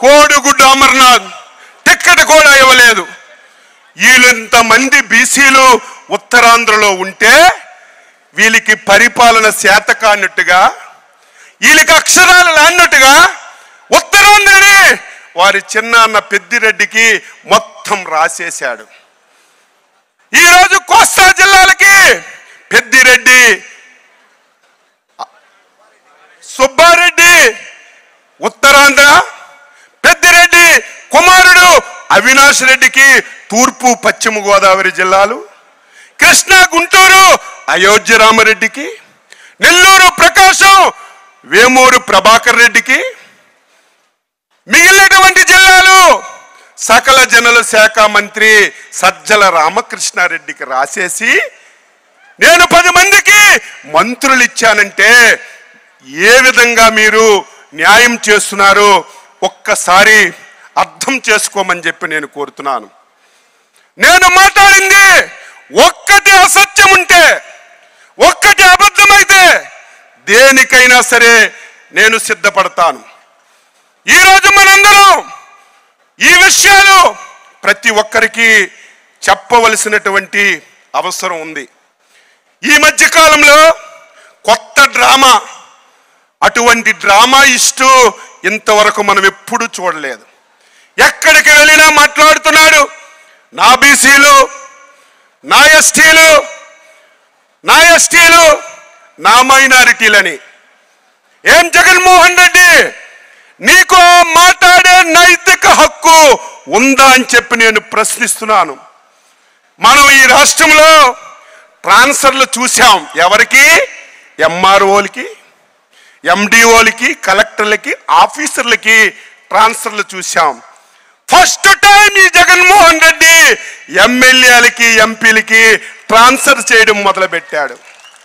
కోడిగుడ్డు అమర్నాథ్ టిక్కెట్ కూడా ఇవ్వలేదు వీళ్ళంతమంది బీసీలు ఉత్తరాంధ్రలో ఉంటే వీళ్ళకి పరిపాలన శాత కానట్టుగా వీళ్ళకి అక్షరాలు లాన్నట్టుగా ఉత్తరాంధ్రని వారి చిన్నాన్న పెద్దిరెడ్డికి మొత్తం రాసేశాడు ఈరోజు కోస్తా జిల్లాలకి పెద్దిరెడ్డి సుబ్బారెడ్డి ఉత్తరాంధ్ర పెద్దిరెడ్డి కుమారుడు అవినాష్ రెడ్డికి తూర్పు పశ్చిమ గోదావరి జిల్లాలు కృష్ణా గుంటూరు అయోధ్య రామరెడ్డికి నెల్లూరు ప్రకాశం వేమూరు ప్రభాకర్ రెడ్డికి మిగిలినటువంటి జిల్లాలు సకల జనుల శాఖ మంత్రి సజ్జల రామకృష్ణారెడ్డికి రాసేసి నేను పది మందికి మంత్రులు ఇచ్చానంటే ఏ విధంగా మీరు న్యాయం చేస్తున్నారు ఒక్కసారి అర్థం చేసుకోమని చెప్పి నేను కోరుతున్నాను నేను మాట్లాడింది ఒక్కటి అసత్యం ఉంటే ఒక్కటి అబద్ధమైతే దేనికైనా సరే నేను సిద్ధపడతాను ఈరోజు మనందరం ఈ విషయాలు ప్రతి ఒక్కరికి చెప్పవలసినటువంటి అవసరం ఉంది ఈ మధ్య కాలంలో కొత్త డ్రామా అటువంటి డ్రామా ఇస్తూ ఇంతవరకు మనం ఎప్పుడు చూడలేదు ఎక్కడికి వెళ్ళినా మాట్లాడుతున్నాడు నా బీసీలు నా ఎస్టీలు నా ఎస్టీలు నా మైనారిటీలని ఏం జగన్మోహన్ రెడ్డి నీకు ఆ మాట్లాడే నైతిక హక్కు ఉందా అని చెప్పి నేను ప్రశ్నిస్తున్నాను మనం ఈ రాష్ట్రంలో ట్రాన్స్ఫర్లు చూసాం ఎవరికి ఎంఆర్ఓలకి ఎండిఓలకి కలెక్టర్లకి ఆఫీసర్లకి ట్రాన్స్ఫర్లు చూసాం ఫస్ట్ టైం ఈ జగన్మోహన్ రెడ్డి ఎమ్మెల్యేలకి ఎంపీలకి ట్రాన్స్ఫర్ చేయడం మొదలుపెట్టాడు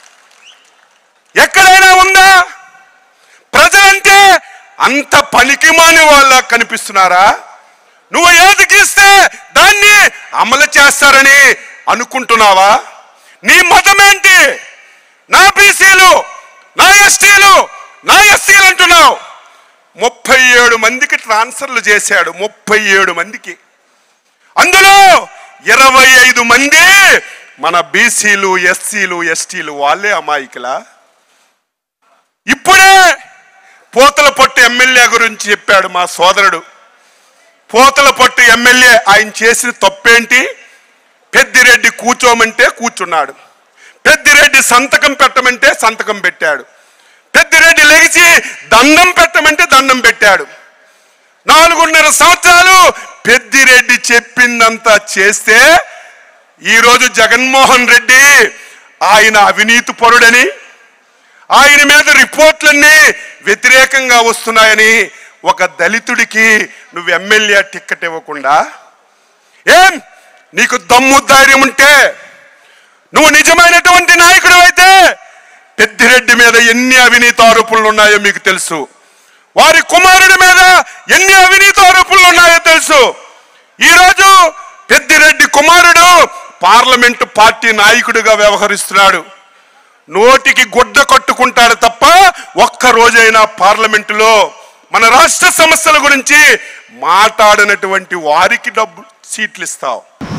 ఎక్కడైనా ఉందా ప్రజలంటే అంత పనికిమాని వాళ్ళ కనిపిస్తున్నారా నువ్వు ఏది గీస్తే దాన్ని అమలు చేస్తారని అనుకుంటున్నావా నీ మతం ఏంటి నా బీసీలు నా ఎస్టీలు నా ఎస్సీలు అంటున్నావు ముప్పై ఏడు మందికి ట్రాన్స్ఫర్లు చేశాడు ముప్పై ఏడు మందికి అందులో ఇరవై ఐదు మంది మన బీసీలు ఎస్సీలు ఎస్టీలు వాళ్ళే అమాయకులా ఇప్పుడే పోతల పట్టు ఎమ్మెల్యే గురించి చెప్పాడు మా సోదరుడు పోతల పట్టు ఎమ్మెల్యే ఆయన చేసిన తప్పేంటి పెద్దిరెడ్డి కూర్చోమంటే కూర్చున్నాడు పెద్దిరెడ్డి సంతకం పెట్టమంటే సంతకం పెట్టాడు పెద్దిరెడ్డి లెగిసి దండం పెట్టమంటే దండం పెట్టాడు నాలుగున్నర సంవత్సరాలు పెద్దిరెడ్డి చెప్పిందంతా చేస్తే ఈరోజు జగన్మోహన్ రెడ్డి ఆయన అవినీతి పరుడని ఆయన మీద రిపోర్ట్లన్నీ వ్యతిరేకంగా వస్తున్నాయని ఒక దళితుడికి నువ్వు ఎమ్మెల్యే టిక్కెట్ ఇవ్వకుండా ఏం నీకు దమ్ము ధైర్యం ఉంటే నువ్వు నిజమైనటువంటి నాయకుడు అయితే పెద్దిరెడ్డి మీద ఎన్ని అవినీతి ఆరోపణలు ఉన్నాయో మీకు తెలుసు వారి కుమారుడి మీద ఎన్ని అవినీతి ఆరోపణలు ఉన్నాయో తెలుసు ఈరోజు పెద్దిరెడ్డి కుమారుడు పార్లమెంటు పార్టీ నాయకుడిగా వ్యవహరిస్తున్నాడు నోటికి గుడ్డ కట్టుకుంటాడు తప్ప ఒక్క రోజైనా పార్లమెంటులో మన రాష్ట్ర సమస్యల గురించి మాట్లాడినటువంటి వారికి డబ్బు సీట్లు ఇస్తావు